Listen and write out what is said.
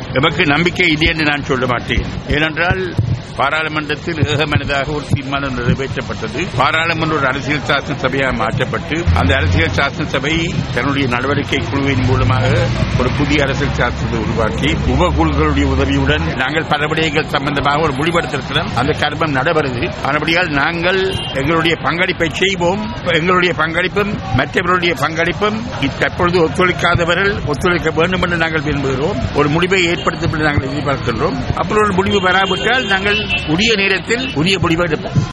எமக்கு நம்பிக்கை இல்லை என்று நான் சொல்ல மாட்டேன் ஏனென்றால் பாராளுமன்றத்தில் ஏகமனதாக ஒரு தீர்மானம் நிறைவேற்றப்பட்டது பாராளுமன்ற ஒரு அரசியல் சாசன சபையாக மாற்றப்பட்டு அந்த அரசியல் சாசன சபை தன்னுடைய நடவடிக்கை குழுவின் மூலமாக ஒரு புதிய அரசியல் சாசனத்தை உருவாக்கி உபகுழுக்களுடைய உதவியுடன் நாங்கள் பல விடயங்கள் சம்பந்தமாக ஒரு முடிவெடுத்திருக்கிறோம் அந்த கர்மம் நடைபெறுது ஆனபடியால் நாங்கள் எங்களுடைய பங்களிப்பை செய்வோம் எங்களுடைய பங்களிப்பும் மற்றவர்களுடைய பங்களிப்பும் தற்பொழுது ஒத்துழைக்காதவர்கள் ஒத்துழைக்க வேண்டும் என்று நாங்கள் விரும்புகிறோம் ஒரு முடிவை ஏற்படுத்தும் என்று நாங்கள் எதிர்பார்க்கின்றோம் அப்படி ஒரு முடிவு வராவிட்டால் நாங்கள் உரிய நேரத்தில் உரிய முடிவை எடுப்போம்